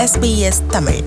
SBS Tamil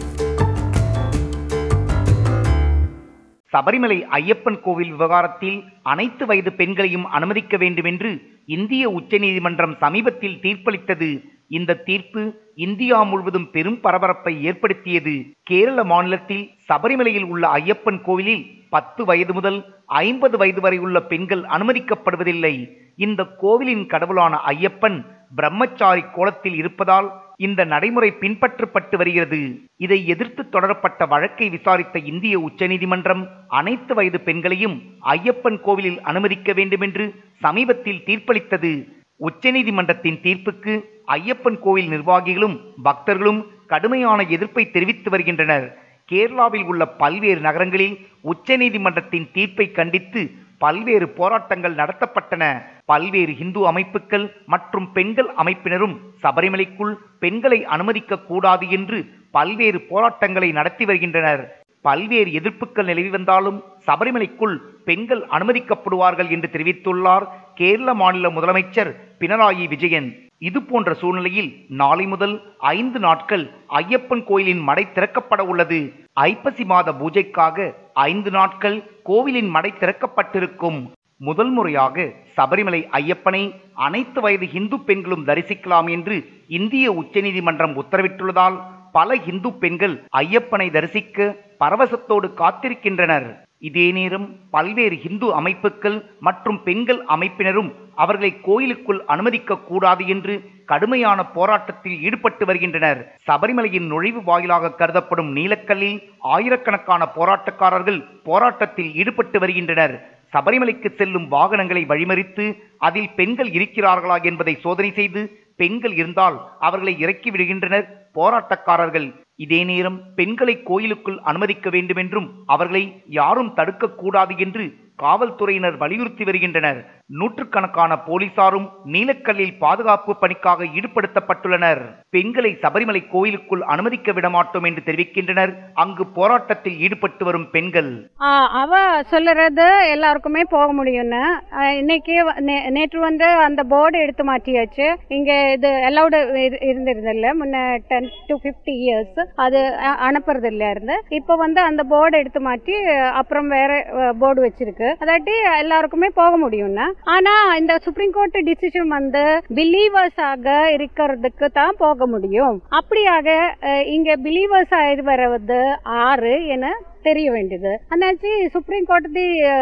Sabarimala Ayyappan கோவில் விவகாரத்தில் அனைத்து வயது பெண்களையும் அனுமதிக்க வேண்டும் என்று இந்திய உச்சநீதிமன்றம் சமீபத்தில் தீர்ப்பளித்தது இந்த தீர்ப்பு இந்தியா முழுவதும் பெரும் பரபரப்பை ஏற்படுத்தியது கேரள மாநிலத்தில் சபரிமலையில் உள்ள ஐயப்பன் கோவிலில் பத்து வயது முதல் ஐம்பது வயது வரை உள்ள பெண்கள் அனுமதிக்கப்படுவதில்லை இந்த கோவிலின் கடவுளான ஐயப்பன் பிரம்மச்சாரி கோலத்தில் இருப்பதால் இந்த நடைமுறை பின்பற்றப்பட்டு வருகிறது இதை எதிர்த்து தொடரப்பட்ட வழக்கை விசாரித்த இந்திய உச்சநீதிமன்றம் அனைத்து வயது பெண்களையும் ஐயப்பன் கோவிலில் அனுமதிக்க வேண்டும் என்று சமீபத்தில் தீர்ப்பளித்தது உச்சநீதிமன்றத்தின் தீர்ப்புக்கு ஐயப்பன் கோவில் நிர்வாகிகளும் பக்தர்களும் கடுமையான எதிர்ப்பை தெரிவித்து வருகின்றனர் கேரளாவில் உள்ள பல்வேறு நகரங்களில் உச்சநீதிமன்றத்தின் தீர்ப்பை கண்டித்து பல்வேறு போராட்டங்கள் நடத்தப்பட்டன பல்வேறு இந்து அமைப்புகள் மற்றும் பெண்கள் அமைப்பினரும் சபரிமலைக்குள் பெண்களை அனுமதிக்க கூடாது என்று பல்வேறு போராட்டங்களை நடத்தி வருகின்றனர் பல்வேறு எதிர்ப்புகள் நிலவி வந்தாலும் சபரிமலைக்குள் பெண்கள் அனுமதிக்கப்படுவார்கள் என்று தெரிவித்துள்ளார் கேரள மாநில முதலமைச்சர் பினராயி விஜயன் இது போன்ற சூழ்நிலையில் நாளை முதல் ஐந்து நாட்கள் ஐயப்பன் கோயிலின் மடை திறக்கப்பட உள்ளது ஐப்பசி மாத பூஜைக்காக ஐந்து நாட்கள் கோவிலின் மடை திறக்கப்பட்டிருக்கும் முதல் முறையாக சபரிமலை ஐயப்பனை அனைத்து வயது இந்து பெண்களும் தரிசிக்கலாம் என்று இந்திய உச்சநீதிமன்றம் உத்தரவிட்டுள்ளதால் பல இந்து பெண்கள் ஐயப்பனை தரிசிக்க பரவசத்தோடு காத்திருக்கின்றனர் இதே நேரம் பல்வேறு இந்து அமைப்புகள் மற்றும் பெண்கள் அமைப்பினரும் அவர்களை கோயிலுக்குள் அனுமதிக்க கூடாது என்று கடுமையான போராட்டத்தில் ஈடுபட்டு வருகின்றனர் சபரிமலையின் நுழைவு வாயிலாக கருதப்படும் நீலக்கல்லில் ஆயிரக்கணக்கான போராட்டக்காரர்கள் போராட்டத்தில் ஈடுபட்டு வருகின்றனர் சபரிமலைக்கு செல்லும் வாகனங்களை வழிமறித்து அதில் பெண்கள் இருக்கிறார்களா என்பதை சோதனை செய்து பெண்கள் இருந்தால் அவர்களை இறக்கி விடுகின்றனர் போராட்டக்காரர்கள் இதே நேரம் பெண்களை கோயிலுக்குள் அனுமதிக்க வேண்டும் என்றும் அவர்களை யாரும் தடுக்கக்கூடாது என்று காவல்துறையினர் வலியுறுத்தி வருகின்றனர் நூற்றுக்கணக்கான போலீசாரும் நீலக்கல்லில் பாதுகாப்பு பணிக்காக ஈடுபடுத்தப்பட்டுள்ளனர் பெண்களை சபரிமலை கோயிலுக்குள் அனுமதிக்க விட மாட்டோம் என்று தெரிவிக்கின்றனர் அங்கு போராட்டத்தில் ஈடுபட்டு வரும் பெண்கள் ஆ, அவ சொல்லுறது எல்லாருக்குமே போக முடியும்னு ஆ, இன்னைக்கு வ- நே- நேற்று வந்து அந்த போர்டு எடுத்து மாற்றியாச்சு இங்க இது அலௌடு இருந்திருந்தில்ல முன்ன டென் டு ஃபிஃப்டி இயர்ஸ் அது அ- அனுப்புறதுல இருந்து இப்போ வந்து அந்த போர்டு எடுத்து மாற்றி அப்புறம் வேற போர்டு வச்சிருக்கு அதாட்டி எல்லாருக்குமே போக முடியும்னா ஆனா இந்த சுப்ரீம் கோர்ட் டிசிஷன் வந்து பிலீவர்ஸ் ஆக இருக்கிறதுக்கு தான் போக முடியும் அப்படியாக அஹ், இங்க பிலீவர்ஸ் ஆகி வரது ஆறு என தெரிய வேண்டியது அந்தாச்சு சுப்ரீம் கோர்ட்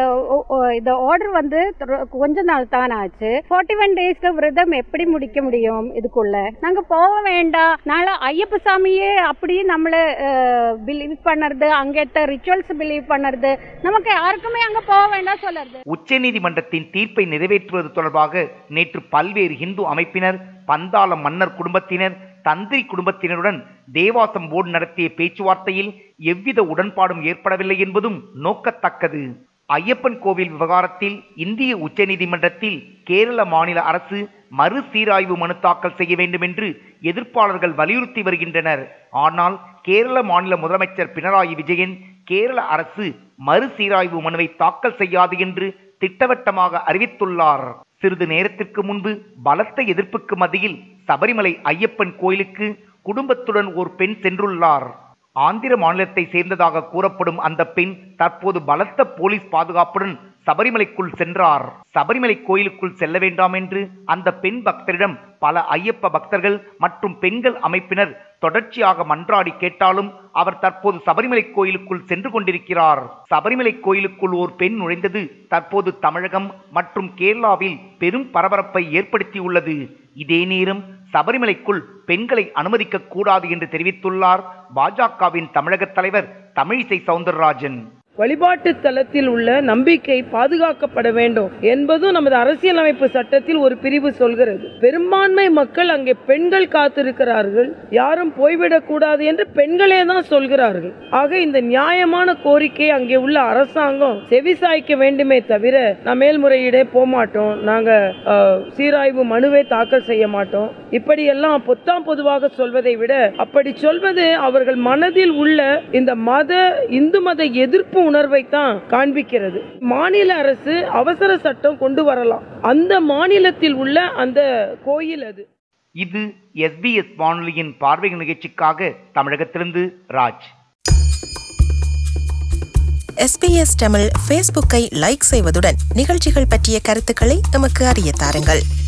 இந்த ஆர்டர் வந்து தொ- கொஞ்ச நாள் தான் ஆச்சு ஃபார்ட்டி ஒன் டேஸ்க்கு விரதம் எப்படி முடிக்க முடியும் இதுக்குள்ள நாங்க போக வேண்டாம் நாளை ஐயப்ப சாமியே அப்படி நம்மள பிலீவ் பண்ணுறது அங்கேத்த ரிச்சுவல்ஸ் பிலீவ் பண்ணுறது நமக்கு யாருக்குமே அங்க போக வேண்டாம் சொல்லுறது உச்சநீதிமன்றத்தின் தீர்ப்பை நிறைவேற்றுவது தொடர்பாக நேற்று பல்வேறு இந்து அமைப்பினர் பந்தாள மன்னர் குடும்பத்தினர் தந்திரி குடும்பத்தினருடன் தேவாசம் போர்டு நடத்திய பேச்சுவார்த்தையில் எவ்வித உடன்பாடும் ஏற்படவில்லை என்பதும் நோக்கத்தக்கது ஐயப்பன் கோவில் விவகாரத்தில் இந்திய உச்சநீதிமன்றத்தில் கேரள மாநில அரசு மறுசீராய்வு மனு தாக்கல் செய்ய வேண்டும் என்று எதிர்ப்பாளர்கள் வலியுறுத்தி வருகின்றனர் ஆனால் கேரள மாநில முதலமைச்சர் பினராயி விஜயன் கேரள அரசு மறுசீராய்வு மனுவை தாக்கல் செய்யாது என்று திட்டவட்டமாக அறிவித்துள்ளார் சிறிது நேரத்திற்கு முன்பு பலத்த எதிர்ப்புக்கு மத்தியில் சபரிமலை ஐயப்பன் கோயிலுக்கு குடும்பத்துடன் ஒரு பெண் சென்றுள்ளார் ஆந்திர மாநிலத்தை சேர்ந்ததாக கூறப்படும் அந்த பெண் தற்போது பலத்த போலீஸ் பாதுகாப்புடன் சபரிமலைக்குள் சென்றார் சபரிமலை கோயிலுக்குள் செல்ல வேண்டாம் என்று அந்த பெண் பக்தரிடம் பல ஐயப்ப பக்தர்கள் மற்றும் பெண்கள் அமைப்பினர் தொடர்ச்சியாக மன்றாடி கேட்டாலும் அவர் தற்போது சபரிமலை கோயிலுக்குள் சென்று கொண்டிருக்கிறார் சபரிமலை கோயிலுக்குள் ஓர் பெண் நுழைந்தது தற்போது தமிழகம் மற்றும் கேரளாவில் பெரும் பரபரப்பை ஏற்படுத்தியுள்ளது இதே நேரம் சபரிமலைக்குள் பெண்களை அனுமதிக்க கூடாது என்று தெரிவித்துள்ளார் பாஜகவின் தமிழக தலைவர் தமிழிசை சவுந்தரராஜன் வழிபாட்டு தலத்தில் உள்ள நம்பிக்கை பாதுகாக்கப்பட வேண்டும் என்பதும் நமது அரசியலமைப்பு சட்டத்தில் ஒரு பிரிவு சொல்கிறது பெரும்பான்மை மக்கள் அங்கே பெண்கள் காத்திருக்கிறார்கள் யாரும் போய்விடக் கூடாது என்று பெண்களே தான் சொல்கிறார்கள் ஆக இந்த நியாயமான கோரிக்கை அங்கே உள்ள அரசாங்கம் செவிசாய்க்க வேண்டுமே தவிர நான் மேல்முறையீடே போக மாட்டோம் நாங்க அஹ், சீராய்வு மனுவை தாக்கல் செய்ய மாட்டோம் இப்படியெல்லாம் பொத்தாம் பொதுவாக சொல்வதை விட அப்படி சொல்வது அவர்கள் மனதில் உள்ள இந்த மத இந்து மத எதிர்ப்பு உணர்வை தான் காண்பிக்கிறது மாநில அரசு அவசர சட்டம் கொண்டு வரலாம் அந்த மாநிலத்தில் உள்ள அந்த கோயில் அது இது எஸ்பிஎஸ் வானொலியின் பார்வை நிகழ்ச்சிக்காக தமிழகத்திலிருந்து ராஜ் எஸ்பிஎஸ் தமிழ் ஃபேஸ்புக்கை லைக் செய்வதுடன் நிகழ்ச்சிகள் பற்றிய கருத்துக்களை எமக்கு அறிய தாருங்கள்